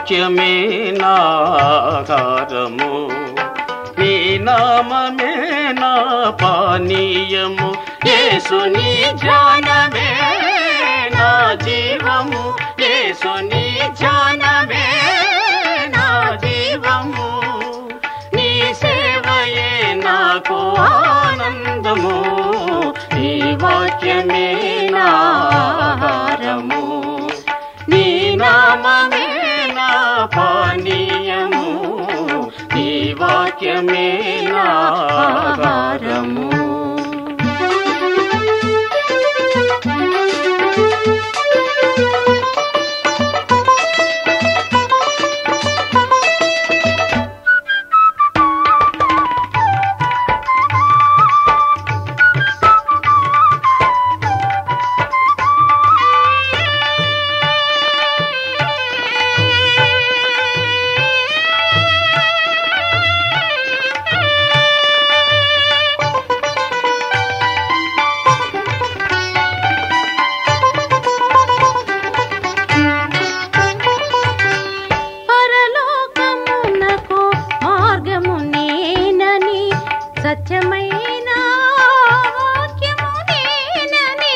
వాక్యమే నాగారము నీ నామమే నా పానీయము యేసుని ధ్యానమే నా జీవము యేసుని ధ్యానమే నా జీవము నీ సేవయే నాకు ఆనందము నీ వాక్యమే నా ఆహారము నీ నామమే నా పానీయము నీ వాక్యమే నా ఆహారము పరలోకమునకు మార్గము నేనని సత్యమైన వాక్యము నేనని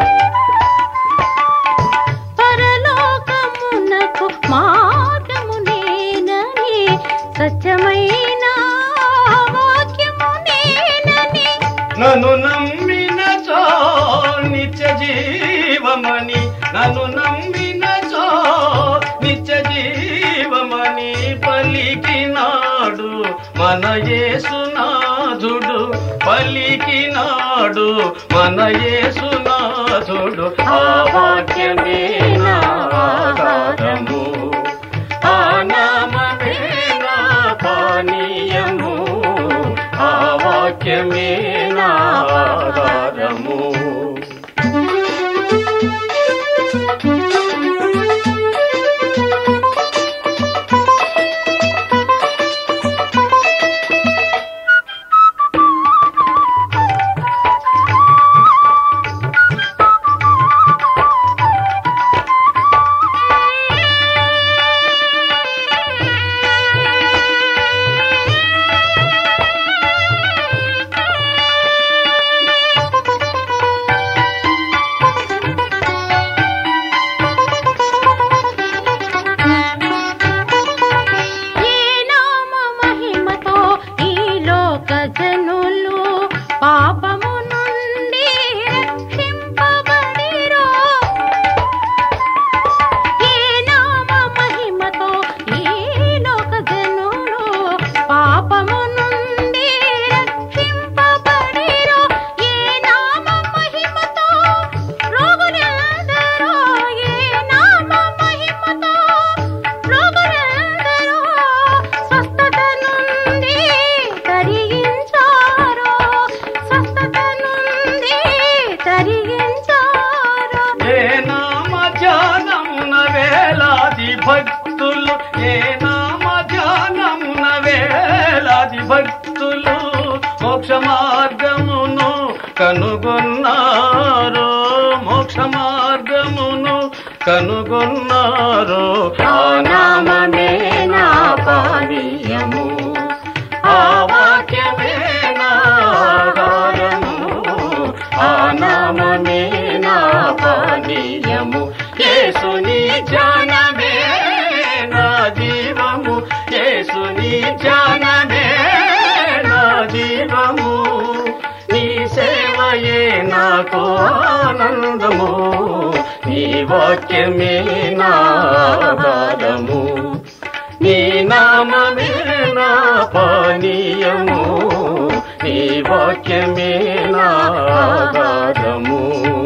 పరలోకమునకు మార్గము నేనని సత్యమైన వాక్యము నేనని నన్ను నమ్మినచో నిత్య జీవమని నన్ను నమ్మినచో నిత్య జీవమని పలికినాడు మన యేసునాథుడు పలికినాడు మన యేసునాథుడు ఆ వాక్యమే నా ఆధారము ఆ నామమే నా పానీయము ఆ వాక్యమే నా ఆధారము ఏ నామ మహిమతో ఈ లోక జనులు పాపము నుండి రక్షింపబడిరో ఏ నామ మహిమతో ఈ లోక జనులు పాపము నుండి రక్షింపబడిరో ఏ నామ మహిమతో రోగులందరూ ఏ నామ మహిమతో రోగులందరూ స్వస్థత నుండి తరిగించారు స్వస్థత నుండి తరిగించారు ఏ నామ ధ్యానమున వేలాది భక్తులు ఏ నామ ధ్యానమున వేలాది భక్తులు మోక్ష మార్గమును కనుగొన్నారు మోక్ష మార్గమును కనుగొన్నారు ఆ నామమే నా పానీయము ఆ వాక్యమే నా ఆధారము ఆ నామమే నా పానీయము యేసుని ధ్యానమే నా జీవము యేసుని ధ్యానమే నా జీవము నీ సేవయే నాకు ఆనందము నీ వాక్యమే నా ఆధారము నీ నామమే నా పానీయము నీ వాక్యమే నా ఆధారము